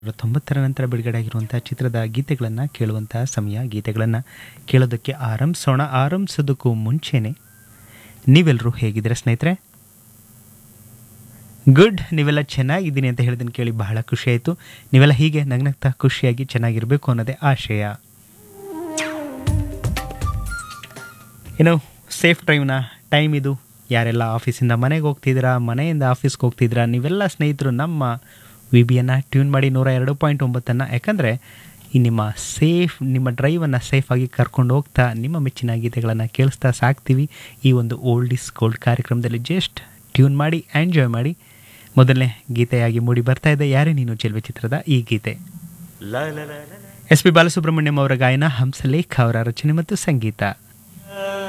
ತೊಂಬತ್ತರ ನಂತರ ಬಿಡುಗಡೆ ಆಗಿರುವಂಥ ಚಿತ್ರದ ಗೀತೆಗಳನ್ನು ಕೇಳುವಂಥ ಸಮಯ ಗೀತೆಗಳನ್ನು ಕೇಳೋದಕ್ಕೆ ಆರಂಭಿಸೋಣ ಆರಂಭಿಸೋದಕ್ಕೂ ಮುಂಚೆನೆ ನೀವೆಲ್ಲರೂ ಹೇಗಿದ್ದೀರಾ ಸ್ನೇಹಿತರೆ ಗುಡ್ ನೀವೆಲ್ಲ ಚೆನ್ನಾಗಿದ್ದೀನಿ ಅಂತ ಹೇಳಿದನ್ನು ಕೇಳಿ ಬಹಳ ಖುಷಿ ಆಯಿತು ನೀವೆಲ್ಲ ಹೀಗೆ ನಗ್ನಗ್ತಾ ಖುಷಿಯಾಗಿ ಚೆನ್ನಾಗಿರಬೇಕು ಅನ್ನೋದೇ ಆಶಯ ಏನು ಸೇಫ್ ಡ್ರೈವ್ನ ಟೈಮ್ ಇದು ಯಾರೆಲ್ಲ ಆಫೀಸಿಂದ ಮನೆಗೆ ಹೋಗ್ತಿದ್ದೀರಾ ಮನೆಯಿಂದ ಆಫೀಸ್ಗೆ ಹೋಗ್ತಿದ್ದೀರಾ ನೀವೆಲ್ಲ ಸ್ನೇಹಿತರು ನಮ್ಮ ವಿ ಬಿಯನ್ನು ಟ್ಯೂನ್ ಮಾಡಿ ನೂರ ಎರಡು ಪಾಯಿಂಟ್ ಒಂಬತ್ತನ್ನು ಯಾಕಂದರೆ ಈ ನಿಮ್ಮ ಸೇಫ್ ನಿಮ್ಮ ಡ್ರೈವನ್ನು ಸೇಫಾಗಿ ಕರ್ಕೊಂಡು ಹೋಗ್ತಾ ನಿಮ್ಮ ಮೆಚ್ಚಿನ ಗೀತೆಗಳನ್ನು ಕೇಳಿಸ್ತಾ ಸಾಕ್ತೀವಿ ಈ ಒಂದು ಓಲ್ಡ್ ಇಸ್ ಗೋಲ್ಡ್ ಕಾರ್ಯಕ್ರಮದಲ್ಲಿ ಜಸ್ಟ್ ಟ್ಯೂನ್ ಮಾಡಿ ಎಂಜಾಯ್ ಮಾಡಿ ಮೊದಲನೇ ಗೀತೆಯಾಗಿ ಮೂಡಿ ಬರ್ತಾ ಇದೆ ಯಾರೇ ನೀನು ಚೆಲ್ವೆ ಚಿತ್ರದ ಈ ಗೀತೆ ಎಸ್ ಪಿ ಬಾಲಸುಬ್ರಹ್ಮಣ್ಯಂ ಅವರ ಗಾಯನ ಹಂಸಲೇಖ ಅವರ ರಚನೆ ಮತ್ತು ಸಂಗೀತ